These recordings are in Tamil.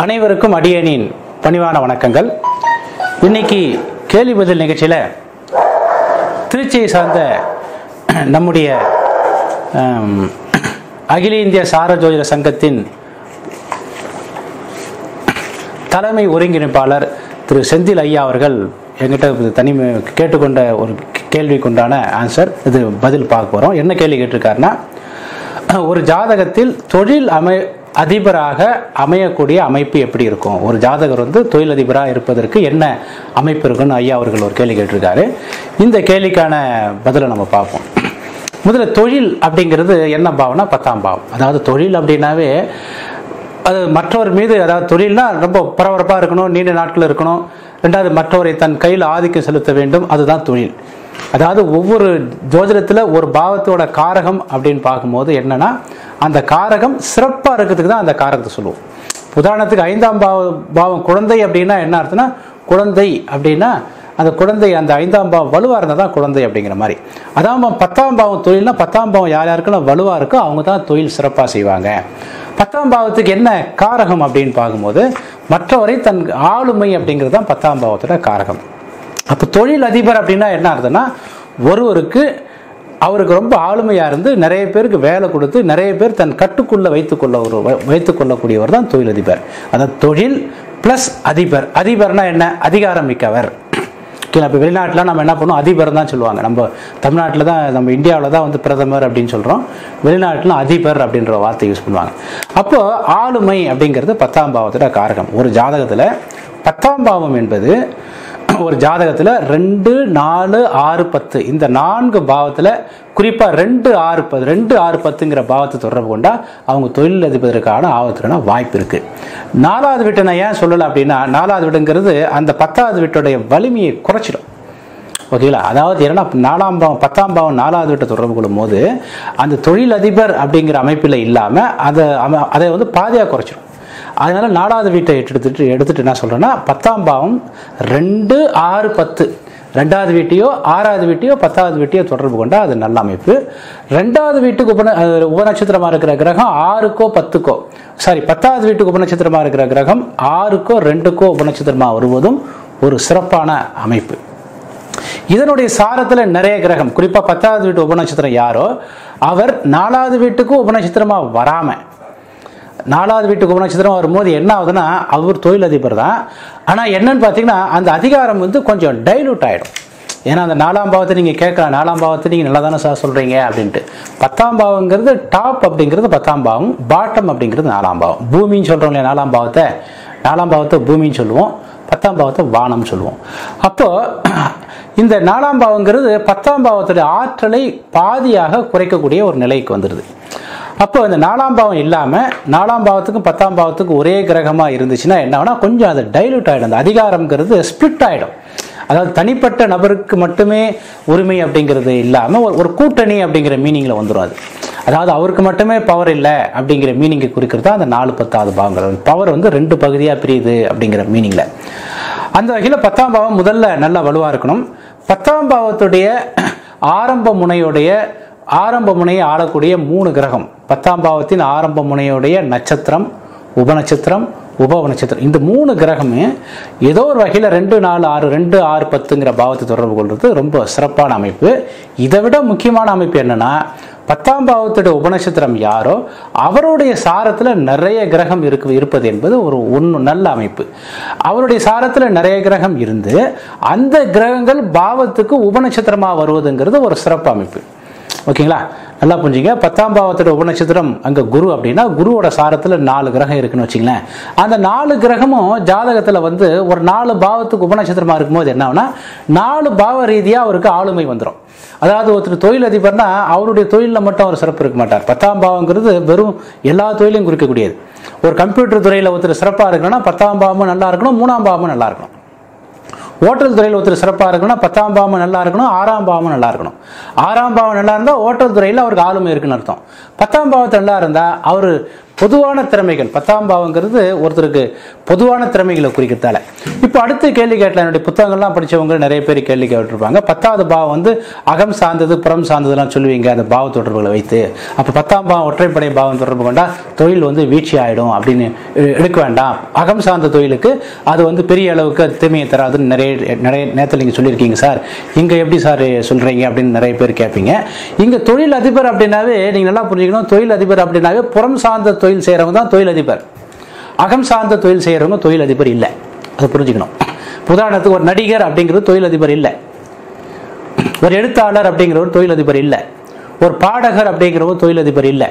அனைவருக்கும் அடியேனின் பணிவான வணக்கங்கள் இன்னைக்கு கேள்வி பதில் நிகழ்ச்சியில் திருச்சியை சார்ந்த நம்முடைய ஆம், அகில இந்திய சார ஜோதிட சங்கத்தின் தலைமை ஒருங்கிணைப்பாளர் திரு செந்தில் ஐயா அவர்கள் என்கிட்ட இது தனி கேட்டுக்கொண்ட ஒரு கேள்விக்குண்டான ஆன்சர் இது பதில் பார்க்க போகிறோம் என்ன கேள்வி கேட்டிருக்காருன்னா ஒரு ஜாதகத்தில் தொழில் அமை அதிபராக அமையக்கூடிய அமைப்பு எப்படி இருக்கும் ஒரு ஜாதகர் வந்து தொழிலதிபராக இருப்பதற்கு என்ன அமைப்பு இருக்குன்னு ஐயா அவர்கள் ஒரு கேள்வி கேட்டிருக்காரு இந்த கேள்விக்கான பதிலை நம்ம பார்ப்போம் முதல்ல தொழில் அப்படிங்கிறது என்ன பாவம்னா பத்தாம் பாவம் அதாவது தொழில் அப்படின்னாவே அது மற்றவர் மீது அதாவது தொழில்னா ரொம்ப பரபரப்பாக இருக்கணும் நீண்ட நாட்கள் இருக்கணும் ரெண்டாவது மற்றவரை தன் கையில் ஆதிக்கம் செலுத்த வேண்டும் அதுதான் தொழில் அதாவது ஒவ்வொரு ஜோதிடத்தில் ஒரு பாவத்தோட காரகம் அப்படின்னு பார்க்கும்போது என்னன்னா அந்த காரகம் சிறப்பாக இருக்கிறதுக்கு தான் அந்த காரகத்தை சொல்லுவோம் உதாரணத்துக்கு ஐந்தாம் பாவ பாவம் குழந்தை அப்படின்னா என்ன அர்த்தம்னா குழந்தை அப்படின்னா அந்த குழந்தை அந்த ஐந்தாம் பாவம் வலுவாக இருந்தால் தான் குழந்தை அப்படிங்கிற மாதிரி அதான் பத்தாம் பாவம் தொழில்னா பத்தாம் பாவம் யார் யாருக்கெல்லாம் வலுவாக இருக்கோ அவங்க தான் தொழில் சிறப்பாக செய்வாங்க பத்தாம் பாவத்துக்கு என்ன காரகம் அப்படின்னு பார்க்கும்போது மற்றவரை தன் ஆளுமை அப்படிங்கிறது தான் பத்தாம் பாவத்தோட காரகம் அப்போ தொழில் அதிபர் அப்படின்னா என்ன அர்த்தம்னா ஒருவருக்கு அவருக்கு ரொம்ப ஆளுமையாக இருந்து நிறைய பேருக்கு வேலை கொடுத்து நிறைய பேர் தன் கட்டுக்குள்ளே வைத்துக்கொள்ள ஒரு வைத்துக்கொள்ளக்கூடியவர் தான் தொழிலதிபர் அதாவது தொழில் ப்ளஸ் அதிபர் அதிபர்னா என்ன அதிகாரம் மிக்கவர் ஓகே இப்போ வெளிநாட்டில் நம்ம என்ன பண்ணுவோம் அதிபர் தான் சொல்லுவாங்க நம்ம தமிழ்நாட்டில் தான் நம்ம இந்தியாவில் தான் வந்து பிரதமர் அப்படின்னு சொல்கிறோம் வெளிநாட்டில் அதிபர் அப்படின்ற வார்த்தை யூஸ் பண்ணுவாங்க அப்போ ஆளுமை அப்படிங்கிறது பத்தாம் பாவத்தோட காரகம் ஒரு ஜாதகத்தில் பத்தாம் பாவம் என்பது ஒரு ஜாதகத்தில் ரெண்டு நாலு ஆறு பத்து இந்த நான்கு பாவத்தில் குறிப்பாக ரெண்டு ஆறு பத்து ரெண்டு ஆறு பத்துங்கிற பாவத்தை தொடர்பு கொண்டா அவங்க தொழில் அதிபதற்கான ஆபத்துக்கான வாய்ப்பு இருக்கு நாலாவது வீட்டை நான் ஏன் சொல்லலை அப்படின்னா நாலாவது வீடுங்கிறது அந்த பத்தாவது வீட்டுடைய வலிமையை குறைச்சிடும் ஓகேங்களா அதாவது என்னன்னா நாலாம் பாவம் பத்தாம் பாவம் நாலாவது வீட்டை தொடர்பு கொள்ளும் போது அந்த தொழில் அதிபர் அப்படிங்கிற அமைப்பில் இல்லாமல் அதை அம- அதை வந்து பாதியாக குறைச்சிடும் அதனால நாலாவது வீட்டை எடுத்துட்டு எடுத்துட்டு என்ன சொல்றேன்னா பத்தாம் பாவம் ரெண்டு ஆறு பத்து ரெண்டாவது வீட்டையோ ஆறாவது வீட்டையோ பத்தாவது வீட்டையோ தொடர்பு கொண்டா அது நல்ல அமைப்பு ரெண்டாவது வீட்டுக்கு உபன அஹ் உபநட்சத்திரமா இருக்கிற கிரகம் ஆறுக்கோ பத்துக்கோ சாரி பத்தாவது வீட்டுக்கு உபநட்சத்திரமா இருக்கிற கிரகம் ஆறுக்கோ ரெண்டுக்கோ உபநட்சத்திரமா வருவதும் ஒரு சிறப்பான அமைப்பு இதனுடைய சாரத்துல நிறைய கிரகம் குறிப்பா பத்தாவது வீட்டு உபநட்சத்திரம் யாரோ அவர் நாலாவது வீட்டுக்கும் உபநட்சத்திரமா வராம நாலாவது வீட்டுக்கு உபநட்சத்திரம் வரும்போது என்ன ஆகுதுன்னா அவர் தொழிலதிபர் தான் ஆனால் என்னன்னு பார்த்தீங்கன்னா அந்த அதிகாரம் வந்து கொஞ்சம் டைலூட் ஆகிடும் ஏன்னா அந்த நாலாம் பாவத்தை நீங்கள் கேட்கலாம் நாலாம் பாவத்தை நீங்கள் நல்லா தானே சார் சொல்கிறீங்க அப்படின்ட்டு பத்தாம் பாவங்கிறது டாப் அப்படிங்கிறது பத்தாம் பாவம் பாட்டம் அப்படிங்கிறது நாலாம் பாவம் பூமின்னு சொல்கிறோம் இல்லையா நாலாம் பாவத்தை நாலாம் பாவத்தை பூமின்னு சொல்லுவோம் பத்தாம் பாவத்தை வானம் சொல்லுவோம் அப்போ இந்த நாலாம் பாவங்கிறது பத்தாம் பாவத்துடைய ஆற்றலை பாதியாக குறைக்கக்கூடிய ஒரு நிலைக்கு வந்துடுது அப்போ இந்த நாலாம் பாவம் இல்லாமல் நாலாம் பாவத்துக்கும் பத்தாம் பாவத்துக்கும் ஒரே கிரகமாக இருந்துச்சுன்னா என்ன ஆகும்னா கொஞ்சம் அது டைலூட் ஆகிடும் அந்த அதிகாரம்ங்கிறது ஸ்பிளிட் ஆகிடும் அதாவது தனிப்பட்ட நபருக்கு மட்டுமே உரிமை அப்படிங்கிறது இல்லாமல் ஒரு ஒரு கூட்டணி அப்படிங்கிற மீனிங்கில் வந்துடும் அது அதாவது அவருக்கு மட்டுமே பவர் இல்லை அப்படிங்கிற மீனிங்கை குறிக்கிறது தான் அந்த நாலு பத்தாவது பாவங்கள் பவர் வந்து ரெண்டு பகுதியாக பிரியுது அப்படிங்கிற மீனிங்கில் அந்த வகையில் பத்தாம் பாவம் முதல்ல நல்லா வலுவாக இருக்கணும் பத்தாம் பாவத்துடைய ஆரம்ப முனையுடைய ஆரம்ப முனையை ஆளக்கூடிய மூணு கிரகம் பத்தாம் பாவத்தின் ஆரம்ப முனையுடைய நட்சத்திரம் உபநட்சத்திரம் உப நட்சத்திரம் இந்த மூணு கிரகமே ஏதோ ஒரு வகையில் ரெண்டு நாலு ஆறு ரெண்டு ஆறு பத்துங்கிற பாவத்தை தொடர்பு கொள்வது ரொம்ப சிறப்பான அமைப்பு இதை விட முக்கியமான அமைப்பு என்னன்னா பத்தாம் பாவத்துடைய உபநட்சத்திரம் யாரோ அவருடைய சாரத்தில் நிறைய கிரகம் இருக்கு இருப்பது என்பது ஒரு ஒன்று நல்ல அமைப்பு அவருடைய சாரத்தில் நிறைய கிரகம் இருந்து அந்த கிரகங்கள் பாவத்துக்கு உபநட்சத்திரமாக வருவதுங்கிறது ஒரு சிறப்பு அமைப்பு ஓகேங்களா நல்லா புரிஞ்சுங்க பத்தாம் பாவத்தோட உபநட்சத்திரம் அங்கே குரு அப்படின்னா குருவோட சாரத்தில் நாலு கிரகம் இருக்குன்னு வச்சுங்களேன் அந்த நாலு கிரகமும் ஜாதகத்தில் வந்து ஒரு நாலு பாவத்துக்கு உபநட்சத்திரமாக இருக்கும்போது என்ன ஆகும்னா நாலு பாவ ரீதியாக அவருக்கு ஆளுமை வந்துடும் அதாவது ஒருத்தர் தொழில் அதிபர்னா அவருடைய தொழிலில் மட்டும் அவர் சிறப்பு இருக்க மாட்டார் பத்தாம் பாவங்கிறது வெறும் எல்லா தொழிலையும் குறிக்கக்கூடியது ஒரு கம்ப்யூட்டர் துறையில் ஒருத்தர் சிறப்பாக இருக்கணும்னா பத்தாம் பாவமும் நல்லா இருக்கணும் மூணாம் பாவமும் நல்லா இருக்கணும் ஓட்டல் துறையில் ஒருத்தர் சிறப்பாக இருக்கணும்னா பத்தாம் பாவம் நல்லா இருக்கணும் ஆறாம் பாவம் நல்லா இருக்கணும் ஆறாம் பாவம் நல்லா இருந்தால் ஓட்டல் துறையில் அவருக்கு ஆளுமை இருக்குன்னு அர்த்தம் பத்தாம் பாவத்தை நல்லா இருந்தால் அவர் பொதுவான திறமைகள் பத்தாம் பாவங்கிறது ஒருத்தருக்கு பொதுவான திறமைகளை குறிக்கிறதால இப்போ அடுத்த கேள்வி கேட்கலாம் என்னுடைய புத்தகங்கள்லாம் படிச்சவங்க நிறைய பேர் கேள்வி கேட்டிருப்பாங்க பத்தாவது பாவம் வந்து அகம் சார்ந்தது புறம் சார்ந்ததுலாம் சொல்லுவீங்க அந்த பாவ தொடர்புகளை வைத்து அப்போ பத்தாம் பாவம் ஒற்றைப்படை பாவம் தொடர்பு கொண்டா தொழில் வந்து வீழ்ச்சி ஆயிடும் அப்படின்னு எ- எடுக்க வேண்டாம் அகம் சார்ந்த தொழிலுக்கு அது வந்து பெரிய அளவுக்கு அது தீமையை தராதுன்னு நிறைய நிறைய நேரத்தில் நீங்கள் சொல்லியிருக்கீங்க சார் இங்கே எப்படி சார் சொல்கிறீங்க அப்படின்னு நிறைய பேர் கேட்பீங்க இங்கே தொழில் அதிபர் அப்படின்னாவே நீங்கள் நல்லா புரிஞ்சுக்கணும் தொழில் அதிபர் அப்படின்னாவே புறம் சார்ந்த தொழில் செய்கிறவங்க தான் தொழில் அதிபர் அகம் சார்ந்த தொழில் செய்கிறவங்க தொழில் அதிபர் இல்லை அதை புரிஞ்சுக்கணும் உதாரணத்துக்கு ஒரு நடிகர் அப்படிங்கிறது தொழில் அதிபர் இல்லை ஒரு எழுத்தாளர் அப்படிங்கிறவர் தொழிலதிபர் இல்லை ஒரு பாடகர் அப்படிங்கிறவர் தொழிலதிபர் இல்லை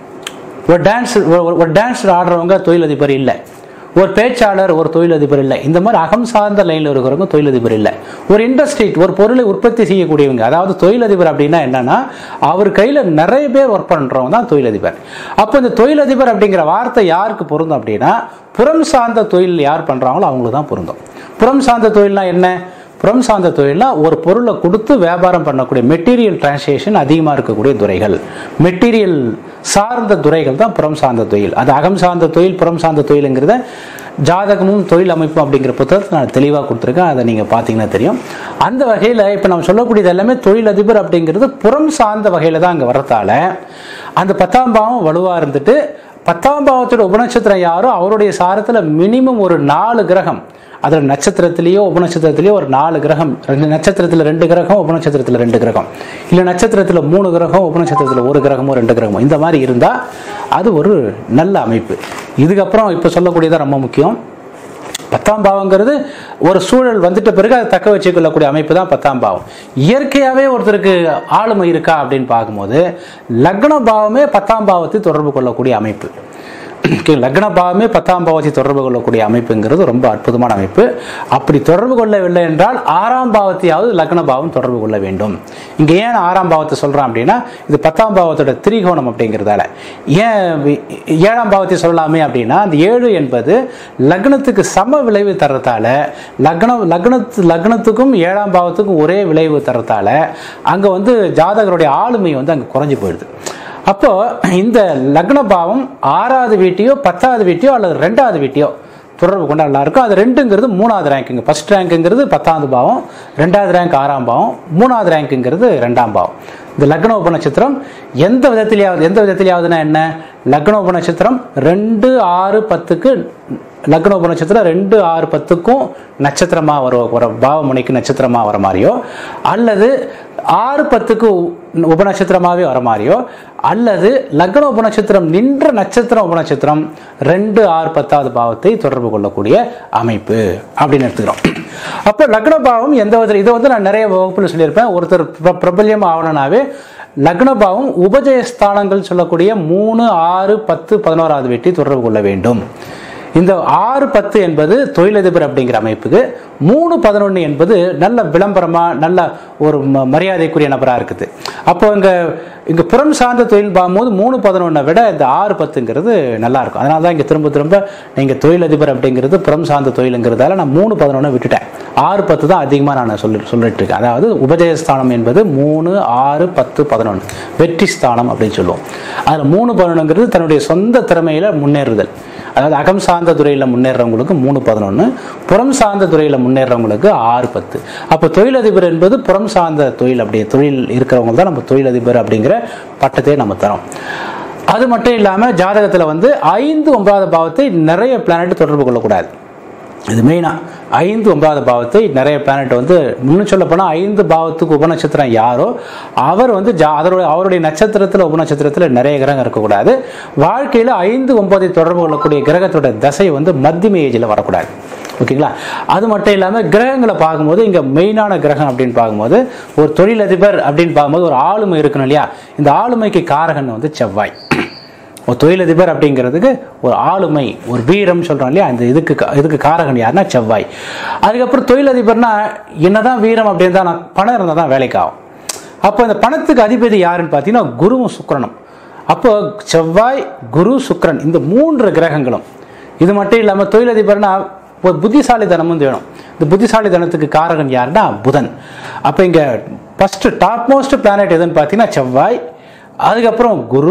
ஒரு டான்ஸ் ஒரு- ஒரு டான்ஸர் ஆடுறவங்க தொழிலதிபர் இல்லை ஒரு பேச்சாளர் ஒரு தொழிலதிபர் இல்லை இந்த மாதிரி அகம் சார்ந்த லைனில் இருக்கிறவங்க தொழிலதிபர் இல்லை ஒரு இண்டஸ்ட்ரி ஒரு பொருளை உற்பத்தி செய்யக்கூடியவங்க அதாவது தொழிலதிபர் அப்படின்னா என்னன்னா அவர் கையில் நிறைய பேர் ஒர்க் பண்ணுறவங்க தான் தொழிலதிபர் அப்போ இந்த தொழிலதிபர் அப்படிங்கிற வார்த்தை யாருக்கு பொருந்தும் அப்படின்னா புறம் சார்ந்த தொழில் யார் பண்ணுறாங்களோ அவங்களுக்கு தான் பொருந்தும் புறம் சார்ந்த தொழில்னா என்ன புறம் சார்ந்த தொழில்னா ஒரு பொருளை கொடுத்து வியாபாரம் பண்ணக்கூடிய மெட்டீரியல் டிரான்சேக்ஷன் அதிகமாக இருக்கக்கூடிய துறைகள் மெட்டீரியல் சார்ந்த துறைகள் தான் புறம் சார்ந்த தொழில் அது அகம் சார்ந்த தொழில் புறம் சார்ந்த தொழிலுங்கிறத ஜாதகமும் தொழில் அமைப்பும் அப்படிங்கிற புத்தகத்தை நான் தெளிவாக கொடுத்துருக்கேன் அதை நீங்கள் பார்த்தீங்கன்னா தெரியும் அந்த வகையில் இப்போ நம்ம சொல்லக்கூடியது எல்லாமே தொழிலதிபர் அப்படிங்கிறது புறம் சார்ந்த வகையில் தான் அங்கே வரத்தால அந்த பத்தாம் பாவம் வலுவாக இருந்துட்டு பத்தாம் பாவத்தோட உபநட்சத்திரம் யாரோ அவருடைய சாரத்தில் மினிமம் ஒரு நாலு கிரகம் அதில் நட்சத்திரத்திலேயோ உபநட்சத்திரத்திலேயோ ஒரு நாலு கிரகம் ரெண்டு நட்சத்திரத்தில் ரெண்டு கிரகம் உபநட்சத்திரத்தில் ரெண்டு கிரகம் இல்லை நட்சத்திரத்தில் மூணு கிரகம் உபநட்சத்திரத்தில் ஒரு கிரகமோ ரெண்டு கிரகமோ இந்த மாதிரி இருந்தால் அது ஒரு நல்ல அமைப்பு இதுக்கப்புறம் இப்போ சொல்லக்கூடியதான் ரொம்ப முக்கியம் பத்தாம் பாவங்கிறது ஒரு சூழல் வந்துட்ட பிறகு அதை தக்க வச்சுக்கொள்ளக்கூடிய அமைப்பு தான் பத்தாம் பாவம் இயற்கையாகவே ஒருத்தருக்கு ஆளுமை இருக்கா அப்படின்னு பார்க்கும்போது லக்ன பாவமே பத்தாம் பாவத்தை தொடர்பு கொள்ளக்கூடிய அமைப்பு Okay, லக்ன பாவமே பத்தாம் பாவத்தை தொடர்பு கொள்ளக்கூடிய அமைப்புங்கிறது ரொம்ப அற்புதமான அமைப்பு அப்படி தொடர்பு கொள்ளவில்லை என்றால் ஆறாம் பாவத்தையாவது லக்ன பாவம் தொடர்பு கொள்ள வேண்டும் இங்கே ஏன் ஆறாம் பாவத்தை சொல்கிறேன் அப்படின்னா இது பத்தாம் பாவத்தோட திரிகோணம் அப்படிங்கிறதால ஏன் வி- ஏழாம் பாவத்தை சொல்லலாமே அப்படின்னா அந்த ஏழு என்பது லக்னத்துக்கு சம விளைவு தர்றதால லக்னம் லக்னத்து லக்னத்துக்கும் ஏழாம் பாவத்துக்கும் ஒரே விளைவு தர்றதால அங்கே வந்து ஜாதகருடைய ஆளுமை வந்து அங்கே குறைஞ்சு போயிடுது அப்போ இந்த லக்ன பாவம் ஆறாவது வீட்டையோ பத்தாவது வீட்டையோ அல்லது ரெண்டாவது வீட்டையோ தொடர்பு கொண்டா நல்லா இருக்கும் அது ரெண்டுங்கிறது மூணாவது ரேங்க்குங்க ஃபர்ஸ்ட் ரேங்க்குங்கிறது பத்தாவது பாவம் ரெண்டாவது ரேங்க் ஆறாம் பாவம் மூணாவது ரேங்க்குங்கிறது ரெண்டாம் பாவம் இந்த லக்ன உப நட்சத்திரம் எந்த விதத்திலேயாவது எந்த விதத்திலேயாவதுன்னா என்ன லக்ன உப நட்சத்திரம் ரெண்டு ஆறு பத்துக்கு லக்ன உப நட்சத்திரம் ரெண்டு ஆறு பத்துக்கும் நட்சத்திரமா வர வர பாவமுனைக்கு நட்சத்திரமா வர மாதிரியோ அல்லது ஆறு பத்துக்கு உ- உபநட்சத்திரமாவே வர மாதிரியோ அல்லது லக்ன உபநட்சத்திரம் நின்ற நட்சத்திரம் உபநட்சத்திரம் ரெண்டு ஆறு பத்தாவது பாவத்தை தொடர்பு கொள்ளக்கூடிய அமைப்பு அப்படின்னு எடுத்துக்கிறோம் அப்போ லக்ன பாவம் எந்த விதத்தில் இதை வந்து நான் நிறைய வகுப்பில் சொல்லியிருப்பேன் ஒருத்தர் பிர- பிரபல்யம் ஆகணும்னாவே லக்ன பாவம் உபஜயஸ்தானங்கள் சொல்லக்கூடிய மூணு ஆறு பத்து பதினோராவது வீட்டை தொடர்பு கொள்ள வேண்டும் இந்த ஆறு பத்து என்பது தொழிலதிபர் அப்படிங்கிற அமைப்புக்கு மூணு பதினொன்று என்பது நல்ல விளம்பரமா நல்ல ஒரு ம- மரியாதைக்குரிய நபராக இருக்குது அப்போ இங்கே இங்கே புறம் சார்ந்த தொழில் பார்க்கும்போது மூணு பதினொன்றை விட இந்த ஆறு பத்துங்கிறது நல்லா இருக்கும் அதனால தான் இங்கே திரும்ப திரும்ப நீங்கள் தொழிலதிபர் அப்படிங்கிறது புறம் சார்ந்த தொழிலுங்கிறதால நான் மூணு பதினொன்று விட்டுட்டேன் ஆறு பத்து தான் அதிகமாக நான் சொல்லி சொல்லிட்டு இருக்கேன் அதாவது உபஜயஸ்தானம் என்பது மூணு ஆறு பத்து பதினொன்று வெற்றி ஸ்தானம் அப்படின்னு சொல்லுவோம் அதில் மூணு பதினொன்றுங்கிறது தன்னுடைய சொந்த திறமையில் முன்னேறுதல் அதாவது அகம் சார்ந்த துறையில் முன்னேறவங்களுக்கு மூணு பதினொன்று புறம் சார்ந்த துறையில் முன்னேறவங்களுக்கு ஆறு பத்து அப்போ தொழிலதிபர் என்பது புறம் சார்ந்த தொழில் அப்படி தொழில் இருக்கிறவங்க தான் நம்ம தொழிலதிபர் அப்படிங்கிற பட்டத்தையே நம்ம தரோம் அது மட்டும் இல்லாமல் ஜாதகத்தில் வந்து ஐந்து ஒன்பதாவது பாவத்தை நிறைய பிளானட் தொடர்பு கொள்ளக்கூடாது இது மெயினாக ஐந்து ஒன்பதாவது பாவத்தை நிறைய பிளானட் வந்து இன்னும் சொல்ல போனால் ஐந்து பாவத்துக்கு உபநட்சத்திரம் யாரோ அவர் வந்து ஜா அதனுடைய அவருடைய நட்சத்திரத்தில் உபநட்சத்திரத்தில் நிறைய கிரகம் இருக்கக்கூடாது வாழ்க்கையில் ஐந்து ஒன்பதை தொடர்பு கொள்ளக்கூடிய கிரகத்தோட தசை வந்து மத்தியம ஏஜில் வரக்கூடாது ஓகேங்களா அது மட்டும் இல்லாமல் கிரகங்களை பார்க்கும்போது இங்கே மெயினான கிரகம் அப்படின்னு பார்க்கும்போது ஒரு தொழிலதிபர் அப்படின்னு பார்க்கும்போது ஒரு ஆளுமை இருக்கணும் இல்லையா இந்த ஆளுமைக்கு காரகன் வந்து செவ்வாய் ஒரு தொழிலதிபர் அப்படிங்கிறதுக்கு ஒரு ஆளுமை ஒரு வீரம் சொல்கிறோம் இல்லையா இந்த இதுக்கு கா- இதுக்கு காரகன் யாருன்னா செவ்வாய் அதுக்கப்புறம் தொழிலதிபர்னா என்னதான் வீரம் அப்படின்னு தான் நான் பணம் இருந்தால் தான் வேலைக்கு ஆகும் அப்போ இந்த பணத்துக்கு அதிபதி யாருன்னு பார்த்தீங்கன்னா குருவும் சுக்கிரனும் அப்போ செவ்வாய் குரு சுக்கிரன் இந்த மூன்று கிரகங்களும் இது மட்டும் இல்லாமல் தொழிலதிபர்னா ஒரு புத்திசாலித்தனமும் வேணும் இந்த புத்திசாலித்தனத்துக்கு காரகன் யாருன்னா புதன் அப்போ இங்கே ஃபஸ்ட்டு டாப் மோஸ்ட் பிளானட் எதுன்னு பார்த்தீங்கன்னா செவ்வாய் அதுக்கப்புறம் குரு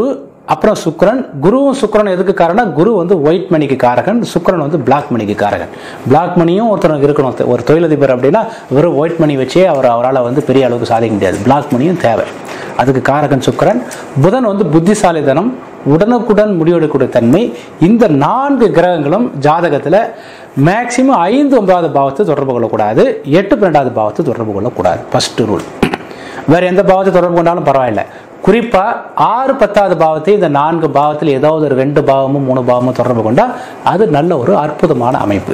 அப்புறம் சுக்கிரன் குருவும் சுக்கிரன் எதுக்கு காரணம் குரு வந்து ஒயிட் மணிக்கு காரகன் சுக்கிரன் வந்து பிளாக் மணிக்கு காரகன் பிளாக் மணியும் ஒருத்தனுக்கு இருக்கணும் ஒரு தொழிலதிபர் அப்படின்னா வெறும் ஒயிட் மணி வச்சே அவர் அவரால் வந்து பெரிய அளவுக்கு சாதிக்க முடியாது பிளாக் மணியும் தேவை அதுக்கு காரகன் சுக்கிரன் புதன் வந்து புத்திசாலித்தனம் உடனுக்குடன் முடிவெடுக்கக்கூடிய தன்மை இந்த நான்கு கிரகங்களும் ஜாதகத்தில் மேக்சிமம் ஐந்து ஒன்பதாவது பாவத்தை தொடர்பு கொள்ளக்கூடாது எட்டு பன்னெண்டாவது பாவத்தை தொடர்பு கொள்ளக்கூடாது ஃபர்ஸ்ட் ரூல் வேற எந்த பாவத்தை தொடர்பு கொண்டாலும் பரவாயில்ல குறிப்பா ஆறு பத்தாவது பாவத்தை இந்த நான்கு பாவத்தில் ஏதாவது ஒரு ரெண்டு பாவமும் மூணு பாவமும் தொடர்பு கொண்டா அது நல்ல ஒரு அற்புதமான அமைப்பு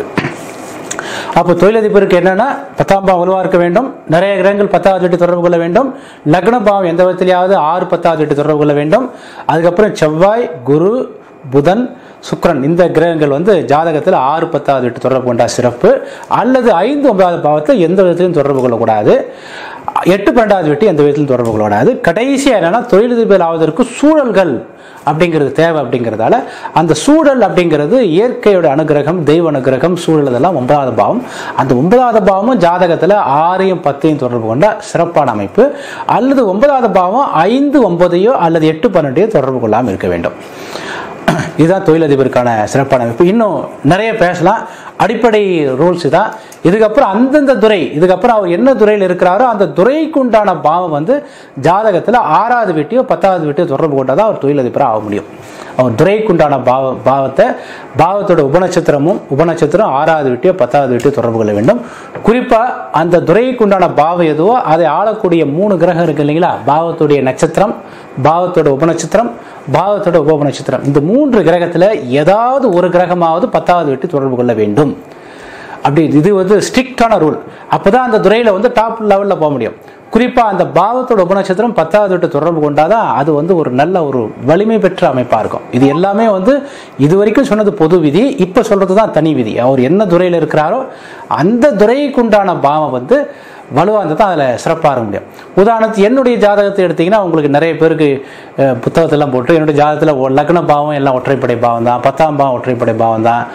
அப்போ தொழிலதிபருக்கு என்னன்னா பத்தாம் பாவம் வலுவா இருக்க வேண்டும் நிறைய கிரகங்கள் பத்தாவது வீட்டு தொடர்பு கொள்ள வேண்டும் லக்ன பாவம் எந்த விதத்திலேயாவது ஆறு பத்தாவது வீட்டு தொடர்பு கொள்ள வேண்டும் அதுக்கப்புறம் செவ்வாய் குரு புதன் சுக்கிரன் இந்த கிரகங்கள் வந்து ஜாதகத்தில் ஆறு பத்தாவது வீட்டு தொடர்பு கொண்டா சிறப்பு அல்லது ஐந்து ஒன்பதாவது பாவத்தை எந்த விதத்திலும் தொடர்பு கொள்ளக்கூடாது எட்டு பன்னெண்டாவது வீட்டு எந்த விதத்திலும் தொடர்பு கொள்ளக்கூடாது கடைசியாக என்னன்னா தொழிலதிபர் ஆவதற்கு சூழல்கள் அப்படிங்கிறது தேவை அப்படிங்கிறதால அந்த சூழல் அப்படிங்கிறது இயற்கையோட அனுகிரகம் தெய்வ அனுகிரகம் சூழல் இதெல்லாம் ஒன்பதாவது பாவம் அந்த ஒன்பதாவது பாவமும் ஜாதகத்தில் ஆறையும் பத்தையும் தொடர்பு கொண்ட சிறப்பான அமைப்பு அல்லது ஒன்பதாவது பாவம் ஐந்து ஒன்பதையோ அல்லது எட்டு பன்னெண்டையோ தொடர்பு கொள்ளாமல் இருக்க வேண்டும் இதுதான் தொழிலதிபருக்கான சிறப்பான அமைப்பு இன்னும் நிறைய பேசலாம் அடிப்படை ரூல்ஸ் தான் இதுக்கப்புறம் அந்தந்த துறை இதுக்கப்புறம் அவர் என்ன துறையில் இருக்கிறாரோ அந்த துறைக்கு உண்டான பாவம் வந்து ஜாதகத்தில் ஆறாவது வீட்டையோ பத்தாவது வீட்டையோ தொடர்பு கொண்டால் தான் அவர் தொழிலதிபராக ஆக முடியும் அவர் துறைக்கு உண்டான பாவ பாவத்தை பாவத்தோட உபநட்சத்திரமும் உபநட்சத்திரம் ஆறாவது வீட்டையோ பத்தாவது வீட்டையோ தொடர்பு கொள்ள வேண்டும் குறிப்பாக அந்த துறைக்கு உண்டான பாவம் எதுவோ அதை ஆளக்கூடிய மூணு கிரகம் இருக்கு இல்லைங்களா பாவத்துடைய நட்சத்திரம் பாவத்தோட உபநட்சத்திரம் பாவத்தோட உப நட்சத்திரம் இந்த மூன்று கிரகத்தில் ஏதாவது ஒரு கிரகமாவது பத்தாவது வீட்டு தொடர்பு கொள்ள வேண்டும் அப்படி இது வந்து ஸ்ட்ரிக்டான ரூல் அப்பதான் அந்த துறையில வந்து டாப் லெவலில் போக முடியும் குறிப்பாக அந்த பாவத்தோட உபநட்சத்திரம் பத்தாவது விட்டு தொடர்பு கொண்டாதான் அது வந்து ஒரு நல்ல ஒரு வலிமை பெற்ற அமைப்பாக இருக்கும் இது எல்லாமே வந்து இது வரைக்கும் சொன்னது பொது விதி இப்போ சொல்றது தான் தனி விதி அவர் என்ன துறையில் இருக்கிறாரோ அந்த துறைக்கு உண்டான பாவம் வந்து வலுவாக இருந்தால் தான் அதில் சிறப்பாக இருக்க முடியும் உதாரணத்துக்கு என்னுடைய ஜாதகத்தை எடுத்தீங்கன்னா உங்களுக்கு நிறைய பேருக்கு அஹ், புத்தகத்தெல்லாம் போட்டு என்னுடைய ஜாதகத்தில் லக்ன பாவம் எல்லாம் ஒற்றைப்படை பாவம் தான் பத்தாம் பாவம் ஒற்றைப்படை பாவம் தான்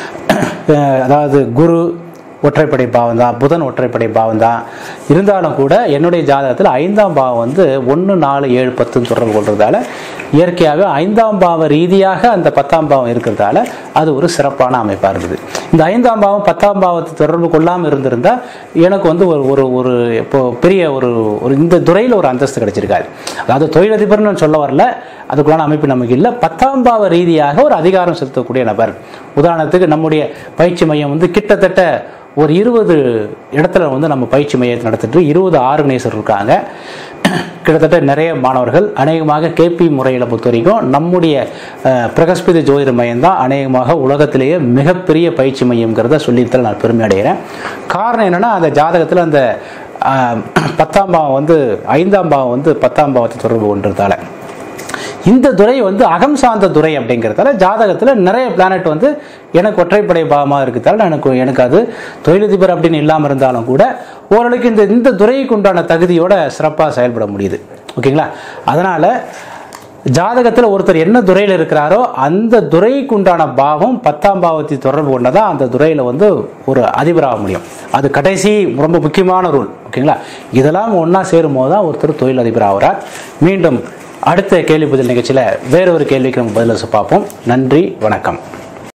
அஹ், அதாவது குரு ஒற்றைப்படை பாவம் தான் புதன் ஒற்றைப்படை பாவம் தான் இருந்தாலும் கூட என்னுடைய ஜாதகத்தில் ஐந்தாம் பாவம் வந்து ஒன்று நாலு ஏழு பத்துன்னு தொடர்பு கொள்றதால இயற்கையாகவே ஐந்தாம் பாவ ரீதியாக அந்த பத்தாம் பாவம் இருக்கிறதால அது ஒரு சிறப்பான அமைப்பாக இருக்குது இந்த ஐந்தாம் பாவம் பத்தாம் பாவத்தை தொடர்பு கொள்ளாமல் இருந்திருந்தா எனக்கு வந்து ஒரு ஒரு ஒரு இப்போ பெரிய ஒரு ஒரு இந்த துறையில் ஒரு அந்தஸ்து கிடைச்சிருக்காது அதாவது தொழிலதிபர்னு நான் சொல்ல வரல அதுக்குள்ளான அமைப்பு நமக்கு இல்லை பத்தாம் பாவ ரீதியாக ஒரு அதிகாரம் செலுத்தக்கூடிய நபர் உதாரணத்துக்கு நம்முடைய பயிற்சி மையம் வந்து கிட்டத்தட்ட ஒரு இருபது இடத்துல வந்து நம்ம பயிற்சி மையத்தை நடத்திட்டு இருபது ஆர்கனைசர் இருக்காங்க கிட்டத்தட்ட நிறைய மாணவர்கள் அநேகமாக கேபி முறையில் பொறுத்த வரைக்கும் நம்முடைய அஹ், பிரகஸ்பதி ஜோதிட மையம் தான் அநேகமாக உலகத்திலேயே மிகப்பெரிய பயிற்சி மையம்ங்கிறத சொல்லித்தல நான் பெருமை அடைகிறேன் காரணம் என்னன்னா அந்த ஜாதகத்தில் அந்த அஹ், பத்தாம் பாவம் வந்து ஐந்தாம் பாவம் வந்து பத்தாம் பாவத்தை தொடர்பு கொண்டதால இந்த துறை வந்து அகம் சார்ந்த துறை அப்படிங்கிறதால ஜாதகத்தில் நிறைய பிளானட் வந்து எனக்கு ஒற்றைப்படை பாவமாக இருக்கிறதால எனக்கு எனக்கு அது தொழிலதிபர் அப்படின்னு இல்லாமல் இருந்தாலும் கூட ஓரளவுக்கு இந்த இந்த துறைக்கு உண்டான தகுதியோட சிறப்பாக செயல்பட முடியுது ஓகேங்களா அதனால் ஜாதகத்தில் ஒருத்தர் என்ன துறையில் இருக்கிறாரோ அந்த துறைக்கு உண்டான பாவம் பத்தாம் பாவத்தை தொடர்பு கொண்டதான் அந்த துறையில் வந்து ஒரு அதிபராக முடியும் அது கடைசி ரொம்ப முக்கியமான ரூல் ஓகேங்களா இதெல்லாம் ஒன்றா சேரும் போது தான் ஒருத்தர் தொழில் அதிபர் ஆகிறார் மீண்டும் அடுத்த கேள்வி பதில் நிகழ்ச்சியில் வேறொரு கேள்விக்கு நம்ம பதில் பார்ப்போம் நன்றி வணக்கம்